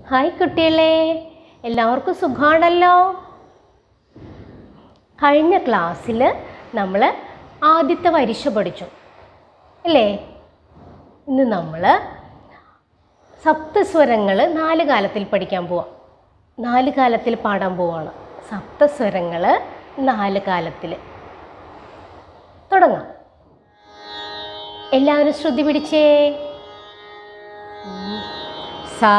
hi കുട്ടികളെ എല്ലാവർക്കും സുഖമാണല്ലോ കഴിഞ്ഞ ക്ലാസ്സിൽ നമ്മൾ ആദ്യത്തെ വരിശ പഠിച്ചു അല്ലേ ഇന്ന് നമ്മൾ സപ്തസ്വരങ്ങൾ നാല് കാലത്തിൽ പഠിക്കാൻ പോവാം നാല് കാലത്തിൽ പാടാൻ പോവാണ് സപ്തസ്വരങ്ങൾ നാല് കാലത്തിൽ തുടങ്ങാം എല്ലാവരും ശ്രുതി പിടിച്ചേ സാ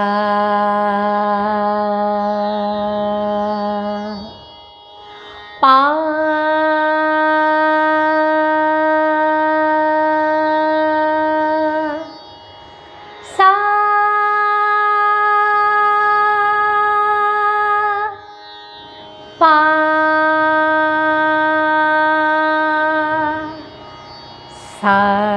പാ സാ പാ സാ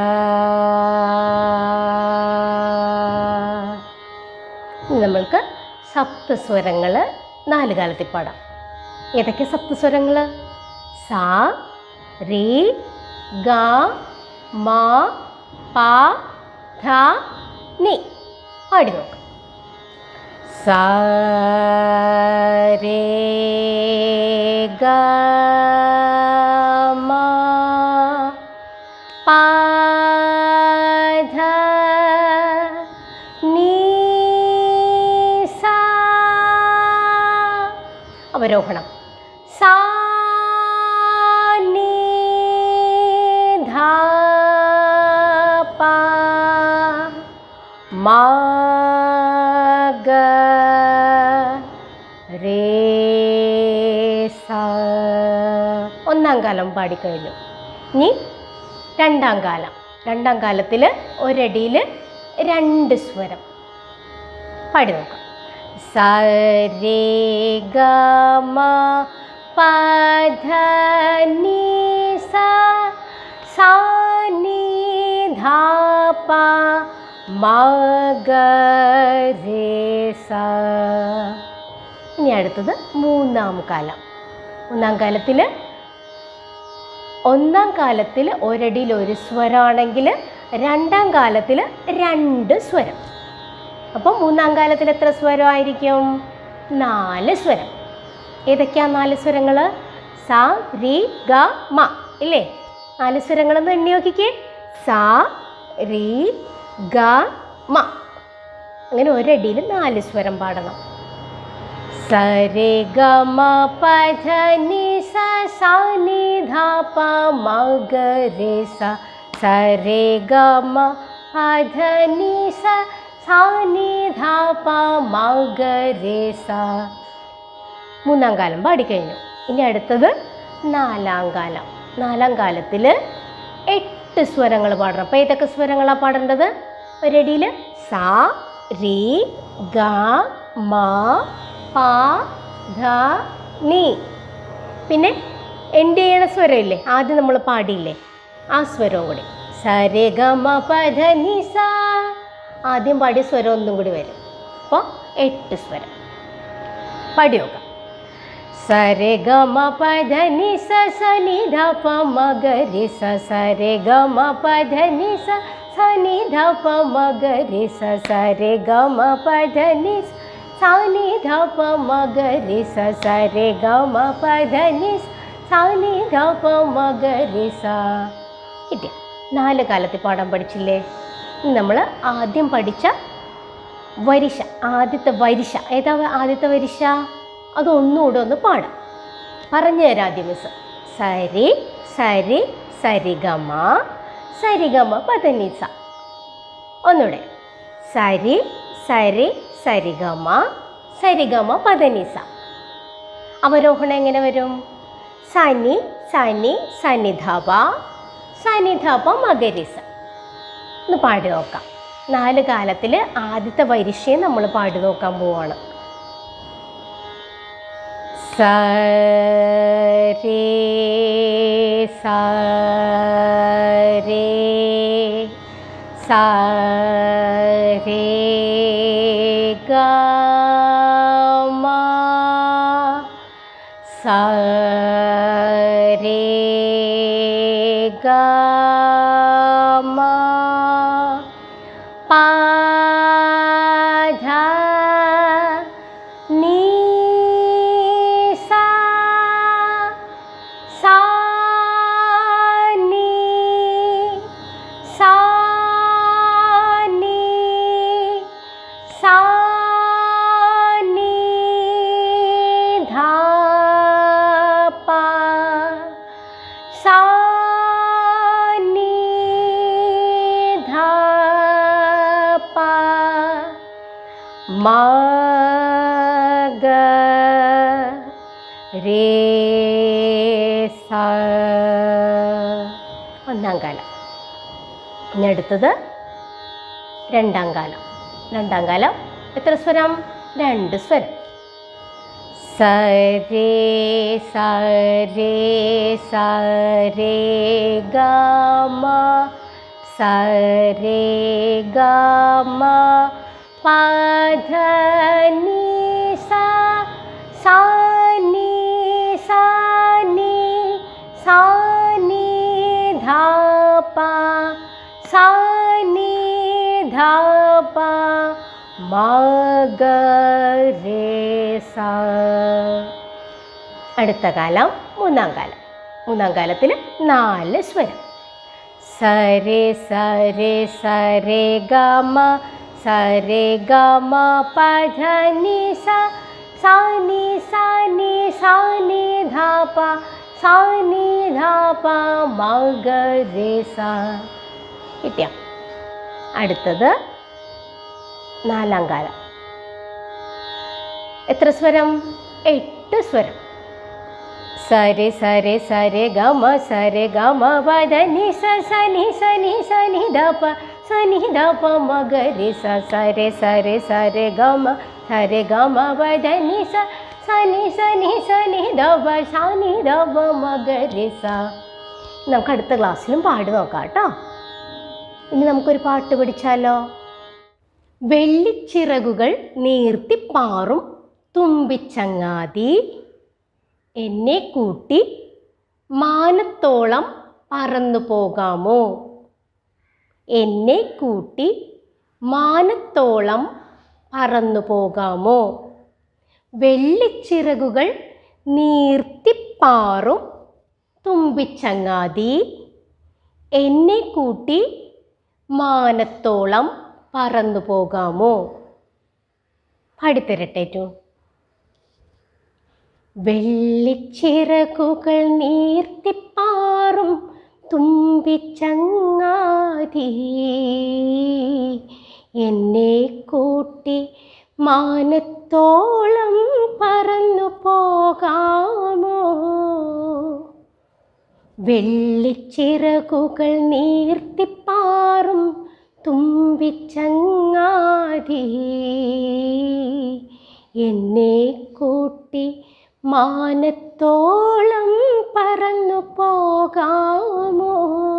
ഇനി നമ്മൾക്ക് സപ്തസ്വരങ്ങൾ നാല് കാലത്തിൽ പാടാം ഏതൊക്കെ സപ്തസ്വരങ്ങൾ സാ രി ഗ മ പ ധ നി പാടി നോക്കാം സാ രേ ഗ മ പ ധ നീ സാ അവരോഹണം സാ നീ ധ പ മ ഗ രേ സ ഒന്നാം കാലം പാടിക്കഴിഞ്ഞു ഇനി രണ്ടാം കാലം രണ്ടാം കാലത്തിൽ ഒരടിയിൽ രണ്ട് സ്വരം പാടി നോക്കാം സ രേ ഗ മ പ ധ നീ സ സാ നീ ധ പ മ ഗ രേ സ ഇനി അടുത്തത് മൂന്നാം കാലം മൂന്നാം കാലത്തിൽ ഒന്നാം കാലത്തിൽ ഒരടിയിൽ ഒരു സ്വരമാണെങ്കിൽ രണ്ടാം കാലത്തിൽ രണ്ട് സ്വരം അപ്പം മൂന്നാം കാലത്തിൽ എത്ര സ്വരമായിരിക്കും നാല് സ്വരം ഏതൊക്കെയാ നാല് സ്വരങ്ങൾ സ രി ഗ മ ഇല്ലേ നാല് സ്വരങ്ങളൊന്ന് എണ്ണി നോക്കിക്കേ സ രി ഗ മ അങ്ങനെ ഒരടിയിൽ നാല് സ്വരം പാടണം സ രെ ഗ മ പ ധ നി സ സ നി ധ പ മ ഗ രെ സ സ രെ ഗ മ പ ധ നി സ സ നി ധ പ മ ഗ രെ സ മൂന്നാം കാലം പാടിക്കഴിഞ്ഞു ഇനി അടുത്തത് നാലാം കാലം നാലാം കാലത്തിൽ എട്ട് സ്വരങ്ങൾ പാടണം അപ്പോൾ ഏതൊക്കെ സ്വരങ്ങളാണ് പാടേണ്ടത് ഒരടിയിൽ സ രി ഗ മ പ ധ നീ പിന്നെ എൻ്റെ ചെയ്യണ സ്വരമില്ലേ ആദ്യം നമ്മൾ പാടിയില്ലേ ആ സ്വരവും കൂടി സ രെ ഗ മ പ ധ നി സ ആദ്യം പാടിയ സ്വരം ഒന്നും കൂടി വരും അപ്പോൾ എട്ട് സ്വരം പാടി നോക്കാം സ രെ ഗ മ പ ധ നി സ സ നി ധ പ മ ഗ രെ സ സ രെ ഗ മ പ ധ നി സ സ നി ധ പ മ ഗ രെ സ സ രെ ഗ മ പ ധ നി സ സ നി ധ പ മ ഗ രെ സ സ രെ ഗ മ പ ധ നി സ സ നി ധ പ മ ഗ രെ സ കിട്ടിയ നാല് കാലത്തിൽ പാടാൻ പഠിച്ചില്ലേ നമ്മൾ ആദ്യം പഠിച്ച വരിശ ആദ്യത്തെ വരിശ ഏതാ ആദ്യത്തെ വരിശ അതൊന്നുകൂടെ ഒന്ന് പാടാം പറഞ്ഞു തരാം ആദ്യം മിസ് സരി സരി സരിഗമ സരിഗമ പതനിസ ഒന്നുകൂടെ സരി സരി സരിഗമ സരിഗമ പതനിസ അവരോഹണം എങ്ങനെ വരും സനി സനി സനിധപ സനിധപ മകരിസ ഒന്ന് പാടി നോക്കാം നാല് കാലത്തിൽ ആദ്യത്തെ വരിശയെ നമ്മൾ പാടി നോക്കാൻ പോവാണ് സ രേ സ രേ സ രേ ഗ മ സ രേ ഗ മ പ ധ മ ഗ രേ സ ഒന്നാം കാലം ഇനി അടുത്തത് രണ്ടാം കാലം രണ്ടാം കാലം എത്ര സ്വരം രണ്ട് സ്വരം സരേ സരേ സരേ ഗമ സരേ ഗമ പധ നീ സ സാ നീ സാ നീ സാ നീ ധ പ സാ നീ ധ പ മ ഗ രേ സ അടുത്ത കാലം മൂന്നാം കാലം മൂന്നാം കാലത്തിൽ നാല് സ്വരം സരെ സരെ സരെ ഗമ സരെ ഗമ പധ നി സ സാ നി സാ നി സാ നി ധ പ സാ നി ധ പ മ ഗ രേ സ കിട്ടിയ അടുത്തത് നാലാം കാലം എത്ര സ്വരം എട്ട് സ്വരം സരെ സരെ സരെ ഗമ സരെ ഗമ പദ നി സ സ നി സ നി സ നി ധ പ സ നി ധ പ മ ഗ രി സ സരെ സരെ സരെ ഗമ സരെ ഗമ പദ നി സ സ നി സ നി സ നി ധ പ സ നി ധ പ മ ഗ രി സ നമുക്ക് അടുത്ത ക്ലാസ്സിലും പാടി നോക്കാം കേട്ടോ ഇനി നമുക്കൊരു പാട്ട് പഠിച്ചാലോ വെള്ളിച്ചിറകുകൾ നീർത്തിപ്പാറും തുമ്പിച്ചങ്ങാതി എന്നെ കൂട്ടി മാനത്തോളം പറന്നു പോകാമോ എന്നെ കൂട്ടി മാനത്തോളം പറന്നു പോകാമോ വെള്ളിച്ചിറകുകൾ നീർത്തിപ്പാറും തുമ്പിച്ചങ്ങാതി എന്നെ കൂട്ടി മാനത്തോളം പറന്നു പോകാമോ പാടിത്തരട്ടെ ടു വെള്ളിച്ചിറകുകൾ നീർത്തിപ്പാറും തുമ്പിച്ചങ്ങാതി എന്നെ കൂട്ടി മാനത്തോളം പറന്നു പോകാമോ വെള്ളിച്ചിറകുകൾ നീർത്തിപ്പാറും തുമ്പിച്ചങ്ങാതി എന്നെ കൂട്ടി മാനത്തോളം പറന്നു പോകാമോ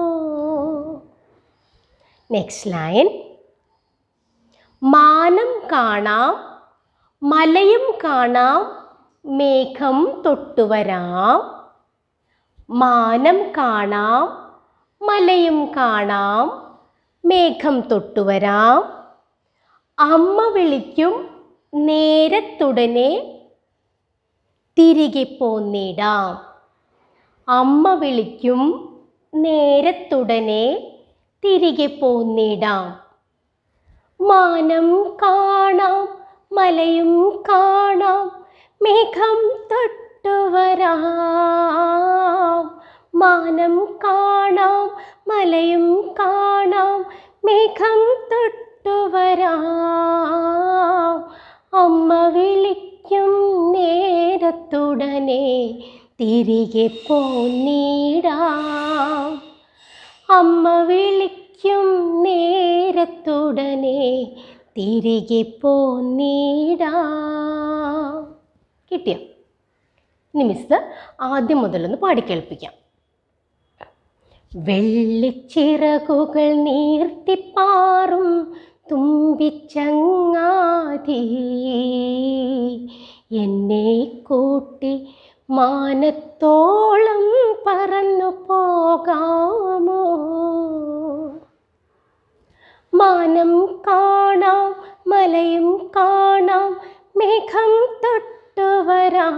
നെക്സ്റ്റ് ലൈൻ മാനം കാണാം മലയും കാണാം മേഘം തൊട്ടുവരാം മാനം കാണാം മലയും കാണാം മേഘം തൊട്ടുവരാം അമ്മ വിളിക്കും നേരത്തുടനെ തിരികെ പോന്നിടാം അമ്മ വിളിക്കും നേരത്തുടനെ തിരികെ പോന്നിടാം മാനം കാണാം മലയും കാണാം മേഘം തൊട്ടുവരാം മാനം കാണാം മലയും കാണാം മേഘം തൊട്ടുവരാം അമ്മ വിളിക്കും നേരത്തുടനെ തിരികെ പോന്നിടാം അമ്മ വിളിക്കും നേരത്തുടനെ തിരികെ പോന്നിടാം കിട്ടിയോ ഇനി മിസ് ആദ്യം മുതലൊന്ന് പാടിക്കേൾപ്പിക്കാം വെള്ളിച്ചിറകുകൾ നീർത്തിപ്പാറും തുമ്പിച്ചങ്ങാതി എന്നെ കൂട്ടി മാനത്തോളം പറന്നു പോകാമോ മാനം കാണാം മലയും കാണാം മേഘം തൊട്ടുവരാം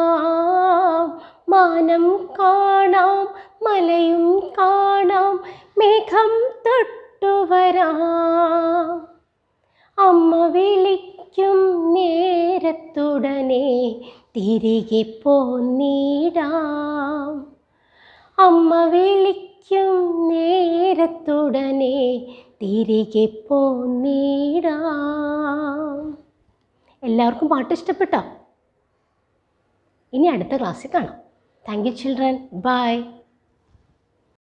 മാനം കാണാം മലയും കാണാം മേഘം തൊട്ടുവരാം അമ്മ വിളിക്കും നേരത്തുടനെ തിരികെ പോന്നിടാം അമ്മ വിളിക്കും നേരത്തുടനെ തിരികെ പോന്നിടാം എല്ലാവർക്കും പാട്ട് ഇഷ്ടപ്പെട്ടോ ഇനി അടുത്ത ക്ലാസ്സിൽ കാണാം താങ്ക് യു ചിൽഡ്രൻ ബൈ